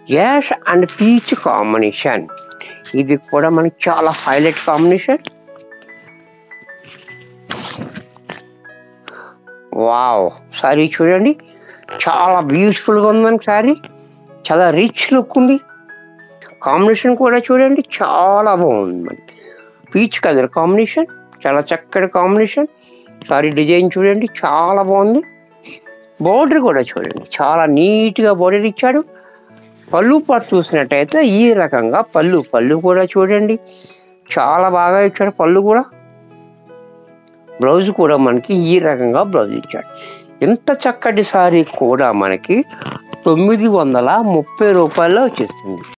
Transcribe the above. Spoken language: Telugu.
గ్యాస్ అండ్ పీచ్ కాంబినేషన్ ఇది కూడా మనకి చాలా హైలైట్ కాంబినేషన్ వావ్ సారీ చూడండి చాలా బ్యూటిఫుల్గా ఉంది మనకి సారీ చాలా రిచ్ లుక్ ఉంది కాంబినేషన్ కూడా చూడండి చాలా బాగుంది మనకి పీచ్ కలర్ కాంబినేషన్ చాలా చక్కటి కాంబినేషన్ సారీ డిజైన్ చూడండి చాలా బాగుంది బోర్డర్ కూడా చూడండి చాలా నీట్గా బోర్డర్ ఇచ్చాడు పళ్ళు పాటు చూసినట్టయితే ఈ రకంగా పళ్ళు పళ్ళు కూడా చూడండి చాలా బాగా ఇచ్చాడు పళ్ళు కూడా బ్లౌజ్ కూడా మనకి ఈ రకంగా బ్లౌజ్ ఇచ్చాడు ఇంత చక్కటి సారీ కూడా మనకి తొమ్మిది వందల ముప్పై రూపాయల్లో వచ్చేసింది